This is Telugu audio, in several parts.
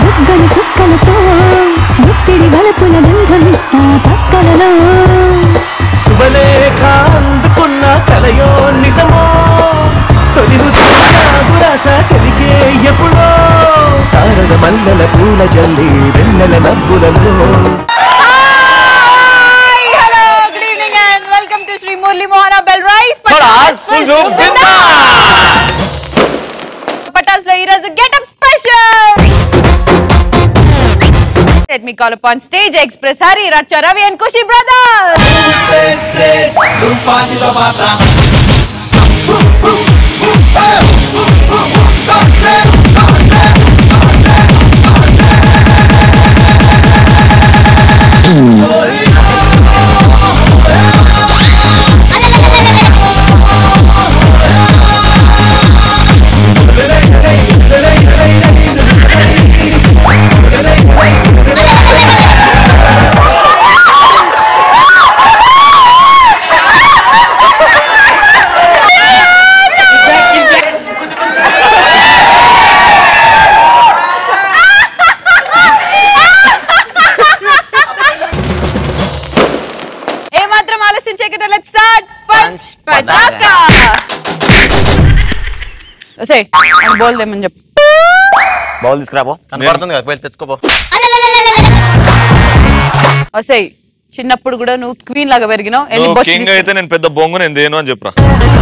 బుగ్గల చుక్కలతో ఒత్తిడి వలపుల బంధమిస్తా పక్కలలో శుభలేఖ అందుకున్న కలయో నిజమో తొలి గురాశ చలికే ఎప్పుడో సారద మల్లెల పూల జల్లి వెన్నెల నవ్వులలో hello good evening and welcome to Sri Murali Mohana bell rice Patas full zoom Patas లో ఈరోజు getup special Let me call upon stage express Hari, Racha, Ravi and Kushi brothers. ఏమాత్రం ఆలోచించకుండా లెట్స్ స్టార్ట్ పంచ్ పటాకా సే బోల్ దేమని చెప్పు బౌల్ తీసుకురాబో కనపడుతుంది కదా వెళ్ళి తెచ్చుకోబో వసే చిన్నప్పుడు కూడా నువ్వు క్వీన్ లాగా పెరిగినావు వెళ్ళి నువ్వు బొచ్చు కింగ్ తీసుకో. అయితే నేను పెద్ద బొంగు నేను దేను అని చెప్పరా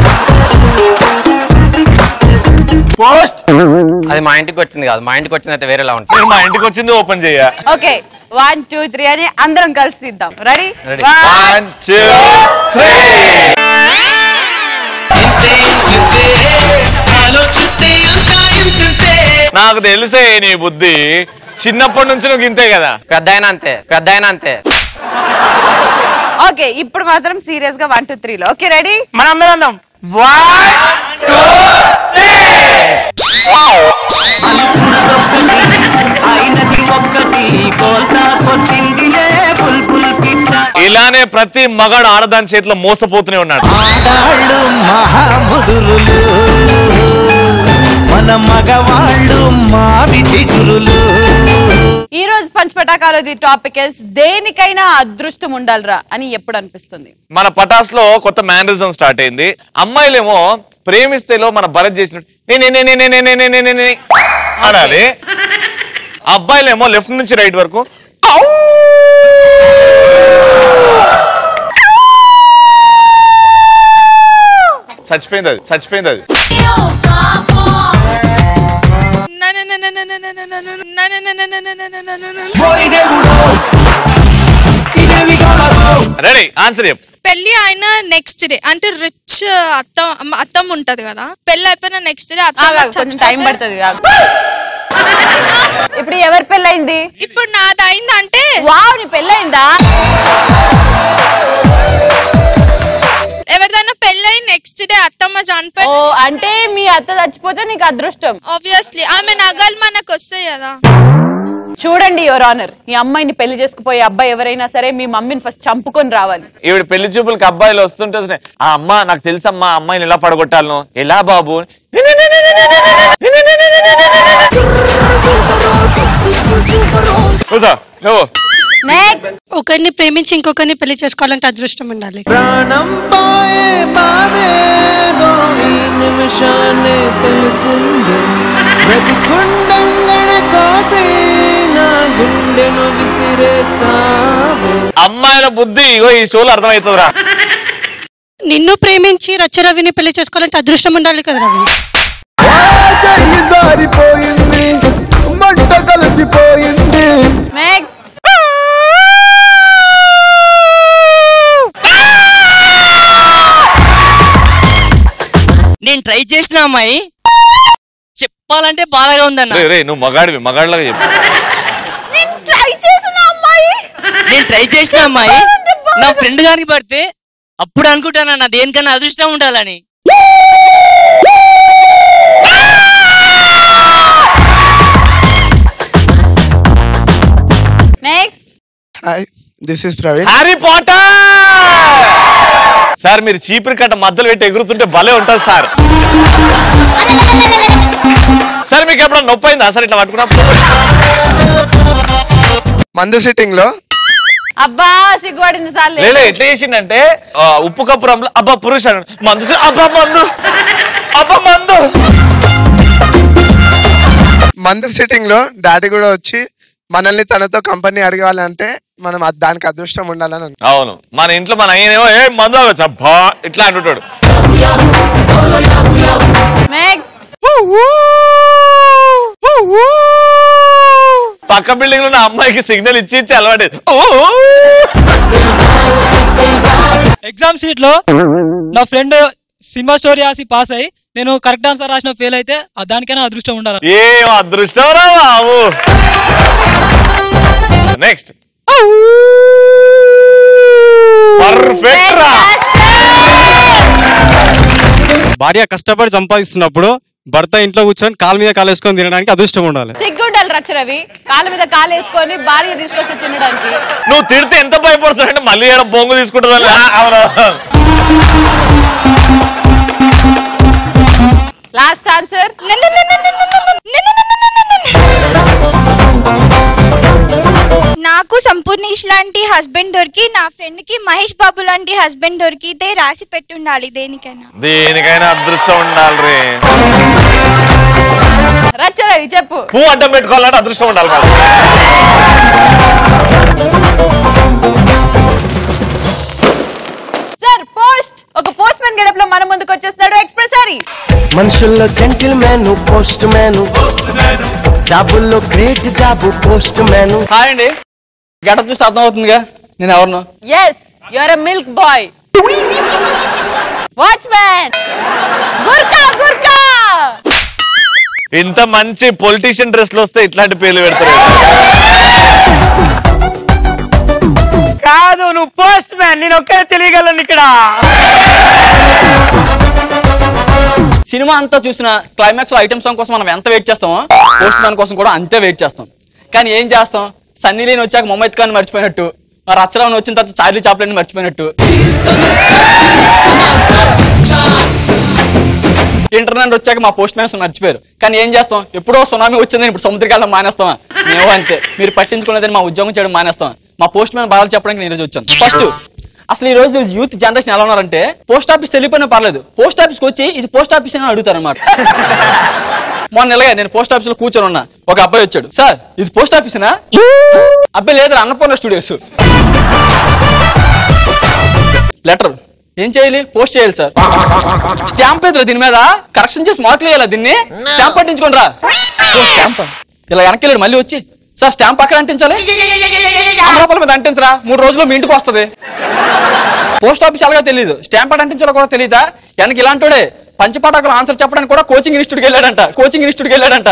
పోస్ట్ అది మా ఇంటికి వచ్చింది కాదు మా ఇంటికి వచ్చింది అయితే వేరేలా ఉంటుంది నేను మా ఇంటికి వచ్చింది ఓపెన్ చెయ్య ఓకే వన్ టూ త్రీ అని అందరం కలిసి తీద్దాం ready Ready. One, two, three. నాకు తెలిసే నీ బుద్ధి చిన్నప్పటి నుంచి నువ్వు గింతే కదా పెద్ద అయినా అంతే పెద్ద అయినా అంతే ఓకే ఇప్పుడు మాత్రం సీరియస్ గా వన్ టూ త్రీ లో ఓకే రెడీ మనం అందరం అందాం ఇలానే ప్రతి మగాడు ఆడదాని చేతిలో మోసపోతూనే ఉన్నాడు ఆడాళ్ళు మహాముదురులు మన మగవాళ్ళు మావి చిగురులు ఈ రోజు పంచ్ పటాకాలది టాపిక్ ఇస్ దేనికైనా అదృష్టం ఉండాలిరా అని ఎప్పుడు అనిపిస్తుంది మన పటాస్ లో కొత్త మేనరిజం స్టార్ట్ అయింది అమ్మాయిలేమో ప్రేమిస్తేలో మన భరత్ చేసినట్టు "నే, నే, నే, నే, నే, నే, నే, నే, నే, నే, నే" అనాలి అబ్బాయిలేమో లెఫ్ట్ నుంచి రైట్ వరకు "ఔ!" చచ్చిపోయింది అది చచ్చిపోయింది అది రెడీ ఆన్సర్ చెప్పు పెళ్లి అయిన నెక్స్ట్ డే అంటే రిచ్ అత్త అత్తం ఉంటది కదా పెళ్లి అయిపోయిన నెక్స్ట్ డే అత్త ఆగు, ఆగు, కొంచెం టైం పడుతుంది ఆగు. ఇప్పుడు ఎవరి పెళ్ళైంది ఇప్పుడు నాది అయిందంటే వావ్ నీ పెళ్ళైందా ఎవరిదైనా పెళ్లి అయి నెక్స్ట్ డే అత్తమ్మ ఓ చనిపోయి అంటే మీ అత్త చచ్చిపోతే నీకు అదృష్టం ఆబ్వియస్లీ ఆమె నగలు మనకు వస్తాయి కదా చూడండి యువర్ ఆనర్ ఈ అమ్మాయిని పెళ్లి చేసుకుపోయే అబ్బాయి ఎవరైనా సరే మీ మమ్మీని ఫస్ట్ చంపుకొని రావాలి ఈవిడ పెళ్లి చూపులకి అబ్బాయిలు వస్తుంటే వస్తున్నాయి. ఆ అమ్మ నాకు తెలుసమ్మా అమ్మాయిని ఎలా పడగొట్టాలను ఎలా బాబు కూర్చో, నువ్వు నెక్స్ట్ ఒకరిని ప్రేమించి ఇంకొకరిని పెళ్లి చేసుకోవాలంటే అదృష్టం ఉండాలి ప్రాణం పోయే బాధేదో ఈ నిమిషాన్ని తెలిసింది బ్రతికుండంగన కోసి నా గుండెను విసిరేసావే అమ్మాయిల బుద్ధి ఇగో ఈ షోలో అర్థమవుతుందిరా నిన్ను ప్రేమించి రచ్చరవిని పెళ్లి చేసుకోవాలంటే అదృష్టం ఉండాలి కదా రవి చెయ్యి జారిపోయింది మంట కలిసిపోయింది నెక్స్ట్ నేను ట్రై చేసిన అమ్మాయి చెప్పాలంటే బాధగా ఉందన్న రే రే నువ్వు మగాడివి మగాడిలాగా చెప్పు ట్రై చేసిన అమ్మాయి నేను ట్రై చేసిన అమ్మాయి నా ఫ్రెండ్ గారికి పడితే అప్పుడు అనుకుంటాను నా దేనికన్నా అదృష్టం ఉండాలని next hi this is Praveen Harry Potter sir మీరు చీపురు కట్ట మధ్యలో పెట్టి ఎగురుతుంటే భలే ఉంటుంది సార్ సరే మీకు ఎప్పుడన్నా నొప్పి అయిందా సరే ఇట్లా పట్టుకున్నప్పుడు మందు సిట్టింగ్ లో అబ్బా సిగ్గుపడింది సార్లే లేలే ఎట్లా చేసిండంటే ఆ, ఉప్పు కప్పురంలో అబ్బా పురుష మందు చే- అబ్బా మందు అబ్బా మందు మందు సిట్టింగ్ లో డాడీ కూడా వచ్చి మనల్ని తనతో కంపెనీ అడగాలంటే మనం అద్- దానికి అదృష్టం ఉండాలని అనుకుంటున్నాం. అవును మన ఇంట్లో మన అయ్యనేమో ఏ మందు తాగొచ్చు అబ్బా ఇట్లా అంటుంటాడు నెక్స్ట్ పక్క బిల్డింగ్ లో ఉన్న అమ్మాయికి సిగ్నల్ ఇచ్చి ఇచ్చి అలవాటు ఎగ్జామ్ సీట్ లో నా ఫ్రెండ్ సినిమా స్టోరీ రాసి పాస్ అయ్యి నేను కరెక్ట్ ఆన్సర్ రాసిన ఫెయిల్ అయితే ఆ దానికైనా అదృష్టం ఉండాలి ఏం అదృష్టం రా బాబు నెక్స్ట్ పర్ఫెక్ట్ రా భార్య కష్టపడి సంపాదిస్తున్నప్పుడు భర్త ఇంట్లో కూర్చొని కాలు మీద కాలు వేసుకొని తినడానికి అదృష్టం ఉండాలి సిగ్గుండాలి రచ్చ రవి కాళ్ళ మీద కాలు వేసుకొని భార్య తీసుకొస్తే తినడానికి నువ్వు తిడితే ఎంత భయపడుతున్నాడంటే మళ్ళీ ఏడ బొంగు తీసుకుంటుందని ఆ, అవును లాస్ట్ ఆన్సర్ నాకు సంపూర్ణేష్ లాంటి హస్బెండ్ దొరికి నా ఫ్రెండ్ కి మహేష్ బాబు లాంటి హస్బెండ్ దొరికితే రాసి పెట్టుండాలి దేనికైనా దేనికైనా అదృష్టం ఉండాలి రే రచ్చ రవి చెప్పు పువ్వు అడ్డం పెట్టుకోవాలంటే అదృష్టం ఉండాలి మరి. సార్ పోస్ట్ ఒక పోస్ట్ మ్యాన్ గెటప్ లో మన ముందుకు వచ్చేస్తున్నాడు ఎక్స్ప్రెస్ సారీ మనుషుల్లో జెంటిల్ మ్యాన్ పోస్ట్ మ్యాన్ జాబుల్లో great job postman hi అండి గెటప్ చూస్తే అర్థం అవుతుందిగా నేను ఎవరినో yes your a milk boy watchman Gurkha Gurkha ఇంత మంచి పొలిటీషియన్ డ్రెస్ లో వస్తే ఇట్లాంటి పేర్లు పెడతారు కాదు నువ్వు పోస్ట్ మ్యాన్ నేను ఒక్కరే తెలియగలను ఇక్కడ సినిమా అంతా చూసిన క్లైమాక్స్ లో ఐటమ్ సాంగ్ కోసం మనం ఎంత వెయిట్ చేస్తామో పోస్ట్ మ్యాన్ కోసం కూడా అంతే వెయిట్ చేస్తాం కానీ ఏం చేస్తాం సన్నీ లేని వచ్చాక మొహమ్మద్ ఖాన్ మర్చిపోయినట్టు మరి అచ్చరావన్ వచ్చిన తర్వాత చార్లీ చాప్లెన్ మర్చిపోయినట్టు ఇంటర్నెట్ వచ్చాక మా పోస్ట్ మ్యాన్స్ మర్చిపోయారు కానీ ఏం చేస్తాం ఎప్పుడో సునామీ వచ్చిందని ఇప్పుడు సముద్రకాలం మానేస్తామా మేము అంతే మీరు పట్టించుకునేదని మా ఉద్యోగం చేయడం మానేస్తాం మా పోస్ట్ మ్యాన్ బాధలు చెప్పడానికి నేను ఈరోజు వచ్చాను ఫస్ట్ అసలు ఈ రోజు యూత్ జనరేషన్ ఎలా ఉన్నారంటే పోస్ట్ ఆఫీస్ వెళ్ళిపోయినా పర్లేదు పోస్ట్ ఆఫీస్కి వచ్చి ఇది పోస్ట్ ఆఫీస్ అని అడుగుతారు అనమాట మొన్న నెలగా నేను పోస్ట్ ఆఫీస్ లో కూర్చొని ఉన్నా ఒక అబ్బాయి వచ్చాడు సార్ ఇది పోస్ట్ ఆఫీసేనా అబ్బాయి లేదు అన్నపూర్ణ స్టూడియోస్ లెటర్ ఏం చేయాలి పోస్ట్ చేయాలి సార్ స్టాంప్ ఎదురు దీని మీద కరెక్షన్ చేసి మార్కులు వేయాలా దీన్ని స్టాంప్ పట్టించుకోండి రా స్టాంప్ ఇలా వెనక్కి వెళ్ళాడు మళ్ళీ వచ్చి సార్ స్టాంప్ అక్కడ అంటించాలి అమరాపల మీద అంటించరా మూడు రోజుల్లో మీ ఇంటికి వస్తుంది పోస్ట్ ఆఫీస్ ఎలాగో తెలియదు స్టాంప్ అక్కడ అంటించాలో కూడా తెలియదా వెనక్కి ఇలాంటోడే పంచపాఠకులు ఆన్సర్ చెప్పడానికి కూడా కోచింగ్ ఇన్స్టిట్యూట్కి వెళ్ళాడంట కోచింగ్ ఇన్స్టిట్యూట్కి వెళ్ళాడంట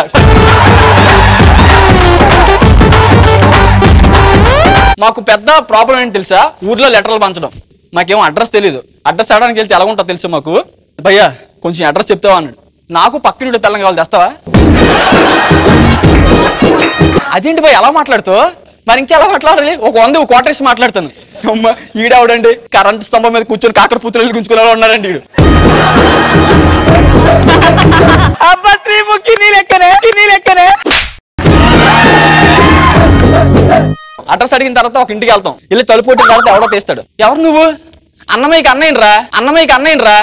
మాకు పెద్ద ప్రాబ్లం ఏంటి తెలుసా ఊర్లో లెటర్లు పంచడం మాకేమో అడ్రస్ తెలియదు అడ్రస్ ఇవ్వడానికి వెళ్తే ఎలా ఉంటుందో తెలుసు మాకు భయ్యా కొంచెం అడ్రస్ చెప్తావా అన్నాడు నాకు పక్కనుండి పిల్లం కావాలి తెస్తావా అదేంటి భయ్ ఎలా మాట్లాడుతూ మరి ఇంకెలా మాట్లాడాలి ఒక వంద కోటరేసి మాట్లాడుతాను అమ్మ ఈడావిడండి కరెంట్ స్తంభం మీద కూర్చొని కాకర పుత్రులు గుంజుకునే ఉన్నాడండి ఈడు అబ్బా శ్రీముఖి నీ లెక్కనే నీ లెక్కనే అడ్రస్ అడిగిన తర్వాత ఒక ఇంటికి వెళ్తాం వెళ్ళి తలుపు కొట్టిన తర్వాత ఎవడో తీస్తాడు ఎవరు నువ్వు అన్నమయ్యకి అన్నయ్య రా అన్నమయ్యకి అన్నయ్య రా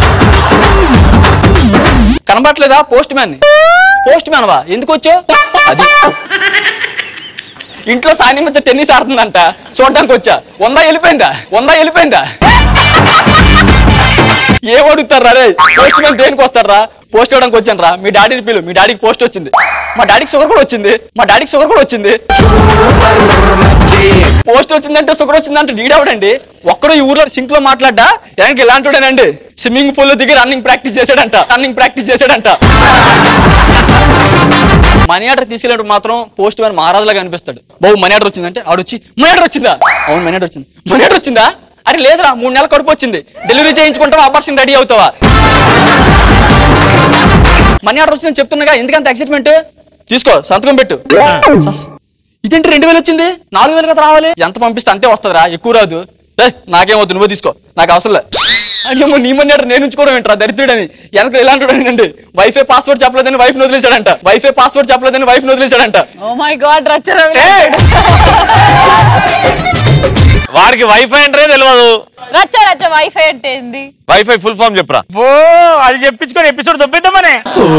కనబట్లేదా పోస్ట్ మ్యాన్ పోస్ట్ మ్యాన్ వా ఎందుకు వచ్చావు అది ఇంట్లో సాని మధ్య టెన్నిస్ ఆడుతుందంట చూడడానికి వచ్చా వందా వెళ్ళిపోయిందా వందా వెళ్ళిపోయిందా ఏం అడుగుతారా రే పోస్ట్ మ్యాన్ దేనికి వస్తారా పోస్ట్ ఇవ్వడానికి వచ్చాను రా మీ డాడీని పిలు మీ డాడీకి పోస్ట్ వచ్చింది మా డాడీకి షుగర్ కూడా వచ్చింది మా డాడీకి షుగర్ కూడా వచ్చింది పోస్ట్ వచ్చిందంటే షుగర్ వచ్చిందంటే డీడవడండి ఒక్కడు ఈ ఊర్లో సింక్ లో మాట్లాడ్డా వెనక్కి ఇలాంటివాడేనండి స్విమ్మింగ్ పూల్ లో దిగి రన్నింగ్ ప్రాక్టీస్ చేశాడంట రన్నింగ్ ప్రాక్టీస్ చేశాడంట మనీ ఆర్డర్ తీసుకెళ్ళినప్పుడు మాత్రం పోస్ట్ మ్యాన్ మహారాజులా కనిపిస్తాడు బాబు మనీ ఆర్డర్ వచ్చిందంటే ఆవిడ వచ్చి మనీ ఆర్డర్ వచ్చిందా అవును మనీ ఆర్డర్ వచ్చింది మనీ ఆర్డర్ వచ్చిందా అరే లేదురా మూడు నెలల కడుపు వచ్చింది డెలివరీ చేయించుకుంటావా ఆపరేషన్ రెడీ అవుతావా మనీ ఆర్డర్ వచ్చిందని చెప్తున్నాగా ఎందుకంత ఎక్సైట్మెంట్ తీసుకో సంతకం పెట్టు స- ఇదేంటి రెండు వేలు వచ్చింది నాలుగు వేలు కదా రావాలి ఎంత పంపిస్తే అంతే వస్తుందిరా ఎక్కువ రాదు "ఏ, నాకేం వద్దు నువ్వే తీసుకో నాకు అవసరం లే అని ఏమో నీ మనీ నేను ఉంచుకోవడం ఏంట్రా దరిద్రుడని వెనక ఇలాంటి అండి వైఫై పాస్వర్డ్ చెప్పలేదని వైఫ్ వదిలేశాడంట వైఫై పాస్వర్డ్ చెప్పలేదని వైఫ్ వదిలేశాడంట ఓ మై గాడ్ రచ్చరవి వాడికి వైఫై అంటే తెలియదు రచ్చ రచ్చ వైఫై అంటే ఏంది వైఫై ఫుల్ ఫామ్ చెప్పరా ఓ అది చెప్పించుకొని ఎపిసోడ్ దొబ్బిద్దామనే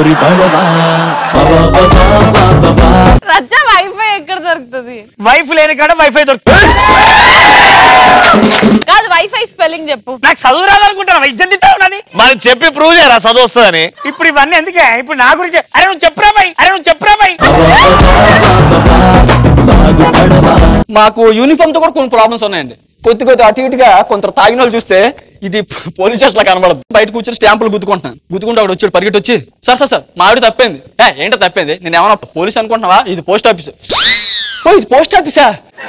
రచ్చ వైఫై ఎక్కడ దొరుకుతుంది వైఫ్ లేని కాడ వైఫై దొరుకుతుంది కాదు వైఫై స్పెల్లింగ్ చెప్పు నాకు చదువు రాదనుకుంటాను ఇజ్జత్ ఇస్తావు నాది మరి చెప్పి ప్రూవ్ చేయరా చదువు వస్తుందని ఇప్పుడు ఇవన్నీ ఎందుకే ఇప్పుడు నా గురించి అరే నువ్వు చెప్పురా బాయ్ అరే నువ్వు చెప్పురా బాయ్ మాకు యూనిఫామ్ తో కూడా కొన్ని ప్రాబ్లమ్స్ ఉన్నాయండి కొద్ది కొద్ది అటు ఇటుగా కొంత తాగిన వాళ్ళు చూస్తే ఇది పోలీస్ స్టేషన్ లా కనబడదు బయట కూర్చొని స్టాంపులు గుద్దుకుంటున్నాను గుద్దుకుంటే అక్కడ వచ్చాడు పరిగెట్టి వచ్చి సార్ సార్ సార్ మా ఆవిడ తప్పింది ఏ ఏంటో తప్పింది నేను ఏమన్నా పోలీస్ అనుకుంటున్నావా ఇది పోస్ట్ ఆఫీస్ ఓ ఇది పోస్ట్ ఆఫీసా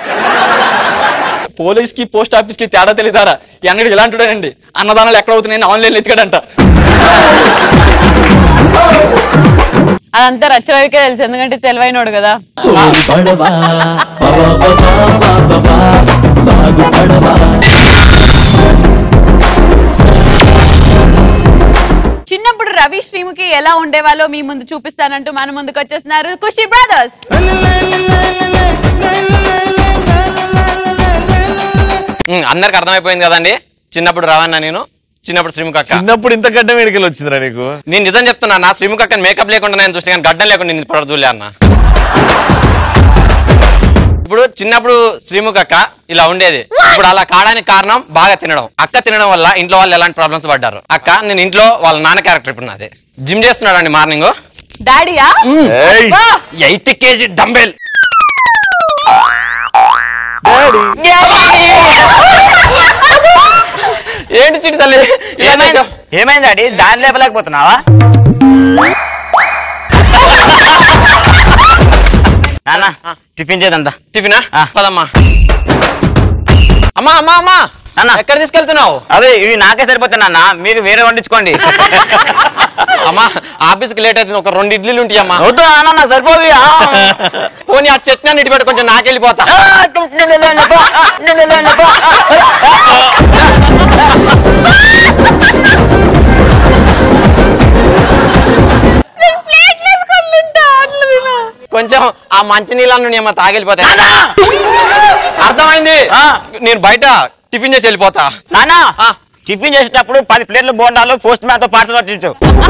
పోలీస్ కి పోస్ట్ ఆఫీస్ కి తేడా తెలియదారా ఈ అంగడికి ఇలాంటివాడండి అన్నదానాలు ఎక్కడ అవుతున్నాయని ఆన్లైన్ ఎత్తికాడంట అదంతా రచ్చరవికే తెలుసు ఎందుకంటే తెలివైనోడు కదా చిన్నప్పుడు రవి శ్రీముఖి ఎలా ఉండేవాళ్ళో మీ ముందు చూపిస్తానంటూ మన ముందుకు వచ్చేస్తున్నారు ఖుషి బ్రదర్స్ ఉమ్, అందరికి అర్థమైపోయింది కదండి చిన్నప్పుడు రావన్నా నేను చిన్నప్పుడు శ్రీముఖ అక్క చిన్నప్పుడు ఇంత గడ్డ వేడికలు వచ్చిందిరా నీకు నేను నిజం చెప్తున్నా నా శ్రీముఖ అక్కని మేకప్ లేకుండా నేను చూసిన కానీ గడ్డం లేకుండా నేను ఇప్పుడు చూడలే అన్న ఇప్పుడు చిన్నప్పుడు శ్రీముఖ అక్క ఇలా ఉండేది ఇప్పుడు అలా కావడానికి కారణం బాగా తినడం అక్క తినడం వల్ల ఇంట్లో వాళ్ళు ఎలాంటి ప్రాబ్లమ్స్ పడ్డారు అక్క నేను ఇంట్లో వాళ్ళ నాన్న క్యారెక్టర్ ఇప్పుడు నాది జిమ్ చేస్తున్నాడు అండి మార్నింగ్ డాడీయా ఏయ్. ఎయిట్ కేజీ డంబెల్ ఏంటి చిట్టి తల్లి ఇలా చేశావ్? ఏమైంది డాడీ దాని లేపలేకపోతున్నావా నాన్న టిఫిన్ చేద్దా టిఫినా ఆ. పదమ్మా అమ్మా అమ్మా అమ్మా నాన్న. ఎక్కడ తీసుకెళ్తున్నావు అదే ఇవి నాకే సరిపోతుంది నాన్న మీరు వేరే వండించుకోండి అమ్మా ఆఫీస్కి లేట్ అవుతుంది ఒక రెండు ఇడ్లీలు ఉంటాయి అమ్మా వద్దు నాన్న నాకు సరిపోదు పోనీ ఆ చట్నీ అన్ని ఇటు పెట్టి కొంచెం నాకెళ్ళిపోతా కొంచెం ఆ మంచి నీళ్ళను ఏమో తాగెళ్ళిపోతాయి అర్థమైంది ఆ. నేను బయట టిఫిన్ చేసి వెళ్ళిపోతా నాన్న ఆ. టిఫిన్ చేసేటప్పుడు పది ప్లేట్లు బోండాలు పోస్ట్ మ్యాన్ తో పార్సల్ పట్టించు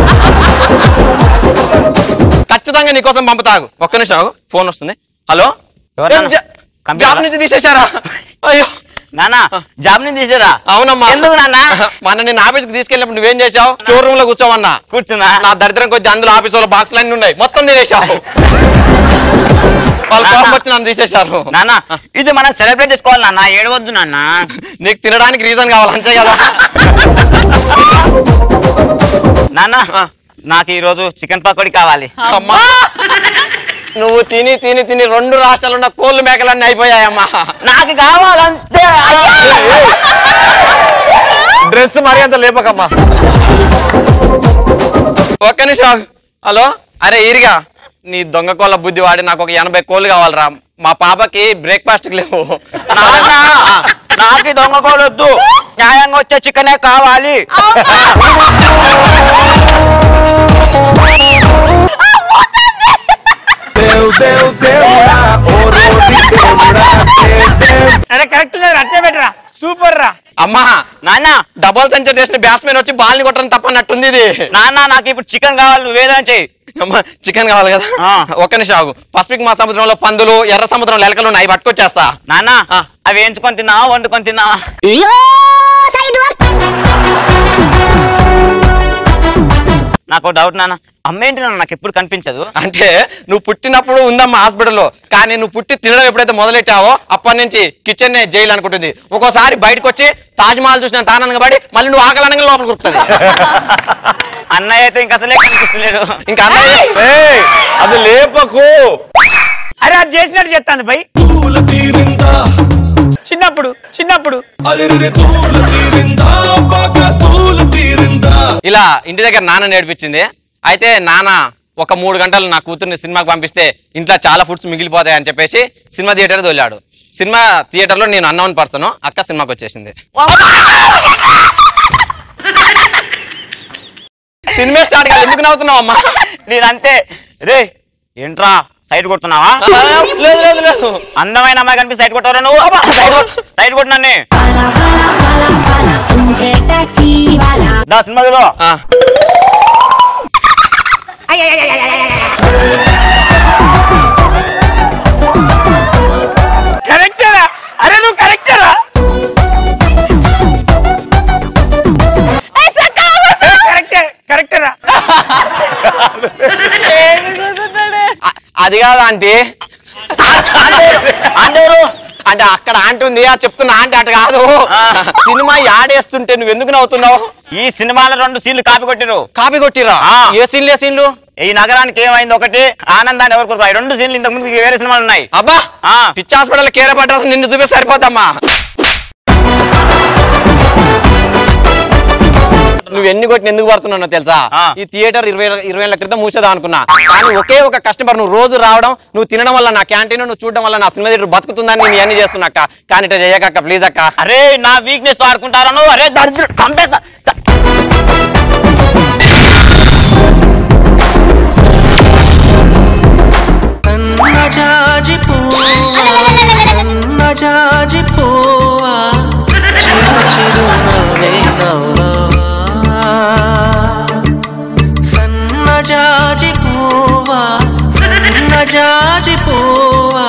ఖచ్చితంగా నీకోసం పంపుతాగు ఒక్క నిమిషం ఆగు. ఫోన్ వస్తుంది హలో ఎవరు ఏం జా- కంపెనీ జాబ్ వాళ్ళా? నుంచి తీసేశారా అయ్యో నాన్న జాబ్ నుంచి తీసారా అవునమ్మా ఎందుకు నాన్న మన నేను ఆఫీస్ కి తీసుకెళ్ళినప్పుడు నువ్వేం చేసావు స్టోర్ రూమ్ లో కూర్చోమన్నా కూర్చున్నా నా దరిద్రం కొద్ది అందులో ఆఫీస్ వాళ్ళ బాక్సులు అన్ని ఉన్నాయి మొత్తం తీసేశావు వాళ్ళు కోపం వచ్చి నన్ను తీసేశారు నాన్న ఇది మనం సెలబ్రేట్ చేసుకోవాలి నాన్న ఏడవద్దు నాన్న నీకు తినడానికి రీజన్ కావాలి అంతే కదా నాన్న ఆ. నాకు ఈ రోజు చికెన్ పకోడీ కావాలి అమ్మా నువ్వు తిని తిని తిని రెండు రాష్ట్రాలు ఉన్న కోళ్ళు మేకలన్నీ అయిపోయాయమ్మా నాకు కావాలంతే డ్రెస్ మరీ అంత లేపకమ్మా ఒక్క నిమిషం ఆగు. హలో అరే ఈరిగా నీ దొంగ కోళ్ళ బుద్ధి వాడి నాకు ఒక ఎనభై కోళ్ళు కావాలరా మా పాపకి బ్రేక్ఫాస్ట్ లేవు నాన్న నాకు ఈ దొంగ కోడొద్దు న్యాయంగా వచ్చే చికెనే కావాలి అరే కరెక్ట్ అట్టే పెట్టరా సూపర్ రా అమ్మా నాన్న డబల్ సెంచరీ చేసిన బ్యాట్స్మెన్ వచ్చి బాల్ ని కొట్టడం తప్పన్నట్టుంది ఇది నాన్న నాకు ఇప్పుడు చికెన్ కావాలి నువ్వు ఏదైనా చెయ్యి అమ్మా చికెన్ కావాలి కదా ఆ. ఒక్క నిమిషం ఆగు పసిఫిక్ మా సముద్రంలో పందులు ఎర్ర సముద్రంలో ఎలకలు ఉన్నాయి అవి పట్టుకొచ్చేస్తా నాన్న ఆ. అవి వేయించుకొని తిన్నావా వండుకొని తిన్నావా నాకు డౌట్ నాన్న అమ్మ ఏంటి నాన్న నాకు ఎప్పుడు కనిపించదు అంటే నువ్వు పుట్టినప్పుడు ఉందమ్మా హాస్పిటల్లో కానీ నువ్వు పుట్టి తినడం ఎప్పుడైతే మొదలెట్టావో అప్పటి నుంచి కిచెన్ జైలు అనుకుంటుంది ఒక్కోసారి బయటకు వచ్చి తాజ్ మహల్ చూసిన తానంగా పడి మళ్ళీ నువ్వు ఆకలనగా లోపల కురుకుతుంది అన్నయ్య అయితే ఇంకా అసలే కనిపిస్తలేడు ఇంకా అన్నయ్య ఏయ్, అది లేపకు అరే అది చేసినట్టు చెప్తాను భయ్ చిన్నప్పుడు చిన్నప్పుడు ఇలా ఇంటి దగ్గర నాన్న నేర్పించింది అయితే నాన్న ఒక మూడు గంటలు నా కూతుర్ని సినిమాకి పంపిస్తే ఇంట్లో చాలా ఫుడ్స్ మిగిలిపోతాయి అని చెప్పేసి సినిమా థియేటర్ తోలాడు సినిమా థియేటర్ లో నేను అన్నౌన్ పర్సన్ అక్క సినిమాకి వచ్చేసింది సినిమా స్టార్ట్ కాదు ఎందుకు నవ్వుతున్నావు అమ్మా నేనంతే రే ఏంట్రా సైడ్ కొడుతున్నావా లేదు లేదు లేదు అందమైన అమ్మాయి కనిపి సైడ్ కొట్టారా నువ్వు సైడ్ కొట్టినాన్ని దా సినిమా చూడు కరెక్టరా అరే నువ్వు కరెక్టరా కరెక్టే కరెక్టరా అ- అది కాదు ఆంటీ అంటే అక్కడ ఆంటీ ఉంది అది చెప్తున్నా ఆంటీ అటు కాదు సినిమా యాడేస్తుంటే నువ్వు ఎందుకు నవ్వుతున్నావు ఈ సినిమాలో రెండు సీన్లు కాపీ కొట్టిరు కాపీ కొట్టిరా ఏ సీన్లు ఏ సీన్లు ఈ నగరానికి ఏమైంది ఒకటి ఆనందాన్ని ఎవరు కోరుకోరు రెండు సీన్లు ఇంతకు ముందు వేరే సినిమాలు ఉన్నాయి అబ్బా పిచ్చి హాస్పిటల్ కేర పట్టాల్సి నిన్ను చూపే సరిపోతామ్మా నువ్వు ఎన్ని కొట్టిన ఎందుకు పడుతున్నావు తెలుసా ఈ థియేటర్ ఇరవై ఇరవై ఏళ్ల క్రితం మూసేదా అనుకున్నా కానీ ఒకే ఒక కస్టమర్ నువ్వు రోజు రావడం నువ్వు తినడం వల్ల నా క్యాంటీన్ నువ్వు చూడడం వల్ల నా సినిమా థియేటర్ బతుకుతుందని నేను ఇవన్నీ చేస్తున్నా అక్క కానీ ఇట్లా చేయకక్క ప్లీజ్ అక్క అరే నా వీక్నెస్ వాడుకుంటారా నువ్వు అరే దరిద్ర చంపేస్తా సన్నజాజి పువ్వా సన్నజాజి పువ్వా చిరు చిరు నవ్వే నవ్వా సన్నజాజి పువ్వా సన్నజాజి పువ్వా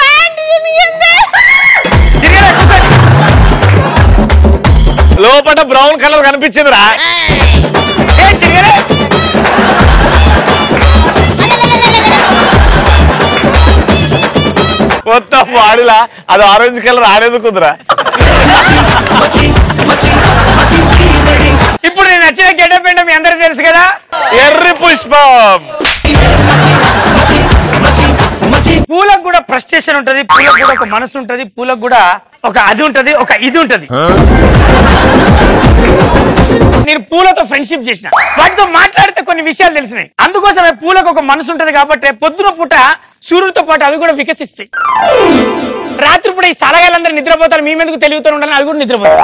లోపల బ్రౌన్ కలర్ కనిపించిందిరా మొత్తం వాడిలా అది ఆరెంజ్ కలర్ ఆడేందుకుందిరా ఇప్పుడు నేను నచ్చిన గెటప్ ఏంటో మీ అందరికి తెలుసు కదా ఎర్రి పుష్పం పూలకు కూడా ఫ్రస్ట్రేషన్ ఉంటది పూలకు కూడా ఒక మనసు ఉంటది పూలకు కూడా ఒక అది ఉంటది ఒక ఇది ఉంటది నేను పూలతో ఫ్రెండ్షిప్ చేసిన వాటితో మాట్లాడితే కొన్ని విషయాలు తెలిసినాయి అందుకోసమే పూలకు ఒక మనసు ఉంటది కాబట్టి పొద్దున పూట సూర్యుడితో పాటు అవి కూడా వికసిస్తాయి రాత్రి పూట ఈ సలగాలందరూ నిద్రపోతారు మీ మీదకు తెలివితో ఉండాలని అవి కూడా నిద్రపోతారు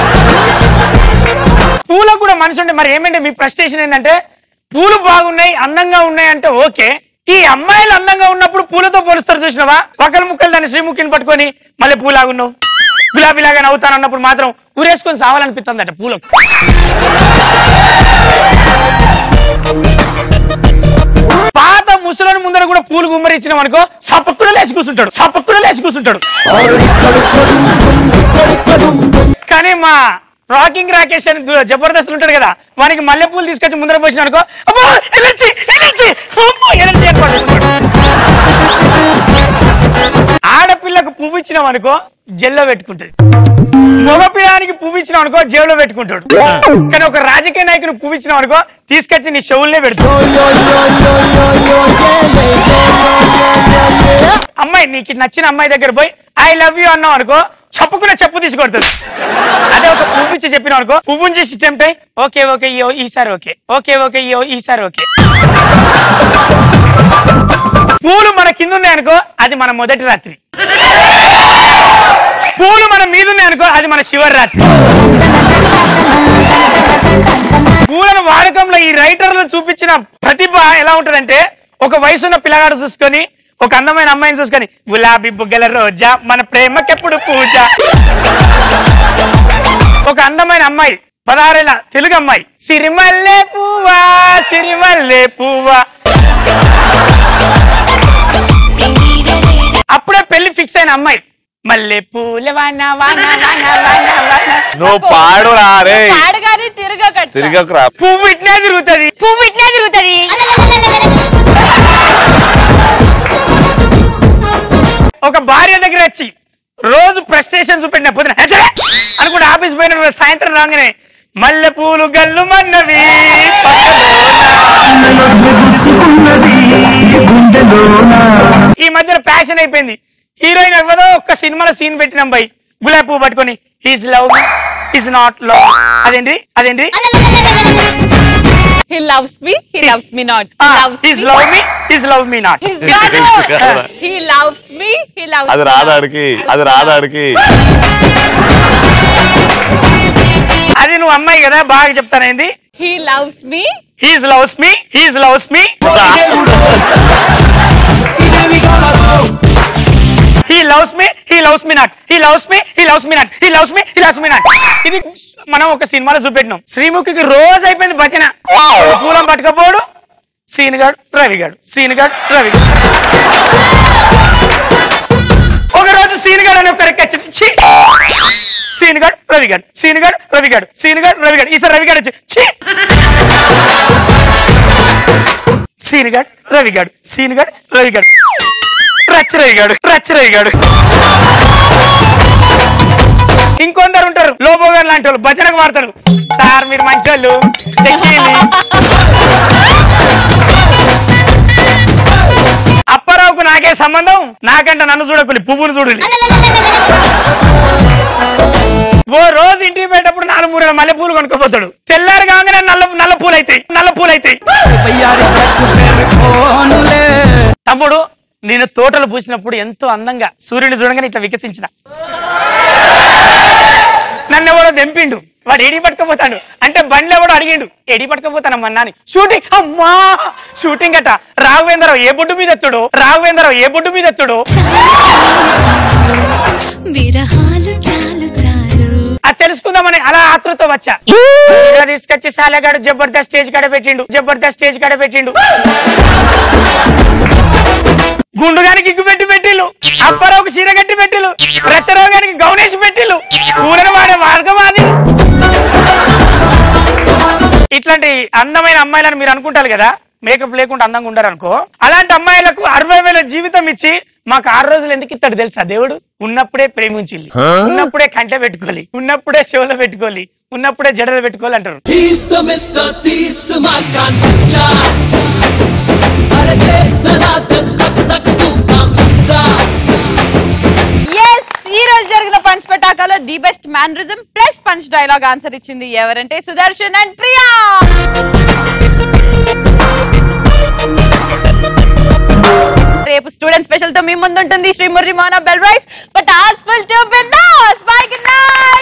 పూలకు కూడా మనసు ఉంటే మరి ఏమంటే మీ ఫ్రస్ట్రేషన్ ఏంటంటే పూలు బాగున్నాయి అందంగా ఉన్నాయి అంటే ఓకే ఈ అమ్మాయిలు అందంగా ఉన్నప్పుడు పూలతో పోలుస్తారు చూసినావా పక్కల ముక్కలు దాన్ని శ్రీముఖిని పట్టుకొని మళ్ళీ పూలాగున్నావు గులాబీలాగా నవ్వుతాను అన్నప్పుడు మాత్రం ఊరేసుకొని సావాలనిపిస్తుందట పూలకు పాత ముసలోని ముందర కూడా పూలు గుమ్మరించినాం అనుకో సపక్కున లేచి కూర్చుంటాడు సపక్కున లేచి కూర్చుంటాడు కానీ మా రాకింగ్ రాకేష్ అని దు- జబర్దస్త్ ఉంటాడు కదా వానికి మల్లె పూలు తీసుకొచ్చి ముందర పోసిన అనుకో అబ్బో ఎనర్జీ ఎనర్జీ అమ్మో ఎనర్జీ అని పట్టుకుంటాడు. ఆడపిల్లకు పువ్వు ఇచ్చినాం అనుకో జెల్లో పెట్టుకుంటది మగపిల్లానికి పువ్వు ఇచ్చినాం అనుకో జేబులో పెట్టుకుంటాడు కానీ ఒక రాజకీయ నాయకుని పువ్వు ఇచ్చినాం అనుకో తీసుకొచ్చి నీ చెవుల్నే పెడతాడు అమ్మాయి నీకు నచ్చిన అమ్మాయి దగ్గర పోయి ఐ లవ్ యూ అన్నావు అనుకో చెప్పుకున్న చెప్పు తీసి కొడుతుంది అదే ఒక పువ్వు ఇచ్చి చెప్పినావు అనుకో పువ్వుని చేసి టెంప్ట్ అయ్యి ఓకే ఓకే ఈ ఈసారి ఓకే ఓకే ఓకే ఈ ఈసారి ఓకే పూలు మన కింద ఉన్నాయి అనుకో అది మన మొదటి రాత్రి పూలు మన మీద ఉన్నాయి అనుకో అది మన శివరి రాత్రి పూలను వాడకంలో ఈ రైటర్లు చూపించిన ప్రతిభ ఎలా ఉంటదంటే ఒక వయసున్న పిల్లగాడు చూసుకొని ఒక అందమైన అమ్మాయిని చూసుకొని గులాబీ బుగ్గల రోజా మన ప్రేమకెప్పుడు పూజ ఒక అందమైన అమ్మాయి పదహారేళ్ళ తెలుగు అమ్మాయి సిరిమల్లె పువ్వా సిరిమల్లె పువ్వా అప్పుడే పెళ్లి ఫిక్స్ అయిన అమ్మాయి మల్లె పూల వాన వాన వాన వాన వాన నువ్వు పాడురా రే పాడగానే తిరగకట్ట తిరగకురా పువ్వు ఇట్నే తిరుగుతుంది పువ్వు ఇట్నే తిరుగుతుంది ఒక భార్య దగ్గర వచ్చి రోజు ప్రెస్టేషన్ చూపెట్టిన పొద్దున "హెచ్చరే!" అనుకుంటే ఆఫీస్ పోయిన సాయంత్రం రాగానే మల్లె పూలు గల్లు మన్నవి ఈ మధ్యన ప్యాషన్ అయిపోయింది హీరోయిన్ ఎవరో ఒక్క సినిమాలో సీన్ పెట్టినాం బై గులాబీ పువ్వు పట్టుకొని is love is not love అదేంటి అదేంటి He loves me, he loves me not. He loves is me. Love me is love me not He loves me, he loves అది me. రాదాడికి అది రాదాడికి అది నువ్వు అమ్మాయి కదా బాగా చెప్తానేంది he loves me he's loves me he's loves me he loves me he loves me not he loves me he loves me not he loves me he loves me not ఇది మనం ఒక సినిమాలో చూపెట్టినాం శ్రీముఖికి రోజు అయిపోయింది భజన పూలం పట్టుకపోడు సీనుగాడు రవిగాడు సీనుగాడు రవిగాడు ఒక రోజు సీనుగాడు అని ఒకరికి వచ్చింది ఛీ! సీనుగాడు రవిగాడు సీనుగాడు రవిగాడు సీనుగాడు రవిగాడు ఈసారి రవిగాడు వచ్చి ఛీ! సీనుగాడు రవిగాడు సీనుగాడు రవిగాడు రచ్చరవిగాడు రచ్చరవిగాడు ఇంకొందరు ఉంటారు లోబో గారు లాంటి వాళ్ళు భజనకు వాడతారు సార్ మీరు మంచి వాళ్ళు చెక్కిలి అప్పారావుకు నాకే సంబంధం నాకంటే నన్ను చూడకులి పువ్వును చూడలి ఓ రోజు ఇంటికి పోయేటప్పుడు నాలుగు మూడు మల్లె పూలు కొనుక్కోపోతాడు తెల్లారు కాగానే నల్ల నల్ల పూలు అవుతాయి నల్ల పూలు అవుతాయి తమ్ముడు నేను తోటలు పూసినప్పుడు ఎంతో అందంగా సూర్యుని చూడగానే ఇట్లా వికసించిన నన్ను ఎవడో దెంపిండు వాడు ఎడి పట్టుకపోతాడు అంటే బండ్లు ఎవడో అడిగిండు ఎడి పట్టుకపోతానమ్మా నాని షూటింగ్ అమ్మా షూటింగ్ అట రాఘవేంద్రరావు ఏ బొడ్డు మీద ఎత్తుడు రాఘవేంద్రరావు ఏ బొడ్డు మీద ఎత్తుడు విరహాలు చాలు చాలు అది తెలుసుకుందామని అలా ఆతృతో వచ్చా ఇలా తీసుకొచ్చి సాలగాడు జబర్దస్త్ స్టేజ్ కాడ పెట్టిండు జబర్దస్త్ స్టేజ్ కాడ పెట్టిండు గుండుగానికి ఇగ్గు పెట్టి పెట్టిల్లు అప్పారావుకు చీర కట్టి పెట్టిల్లు రచ్చరావు గారికి గౌనేష్ పెట్టిల్లు కూరని వాడే మార్గం అది ఇట్లాంటి అందమైన అమ్మాయిలను మీరు అనుకుంటారు కదా మేకప్ లేకుండా అందంగా ఉండరు అనుకో అలాంటి అమ్మాయిలకు అరవై వేల జీవితం ఇచ్చి మాకు ఆరు రోజులు ఎందుకు ఇస్తాడు తెలుసా దేవుడు ఉన్నప్పుడే ప్రేమించిల్లి ఉన్నప్పుడే కంట పెట్టుకోవాలి ఉన్నప్పుడే చెవులో పెట్టుకోవాలి ఉన్నప్పుడే జడలు పెట్టుకోవాలి అంటారు ఎస్ ఈ రోజు జరిగిన పంచ్ పటాకాలో the best mannerism plus punch dialogue answer ఇచ్చింది ఎవరంటే సుదర్శన్ అండ్ ప్రియా రేపు స్టూడెంట్ స్పెషల్ తో మీ ముందు ఉంటుంది Sri Murali Mohana bell rice but హాస్ఫుల్ టు బిందాస్ బై గుడ్ నైట్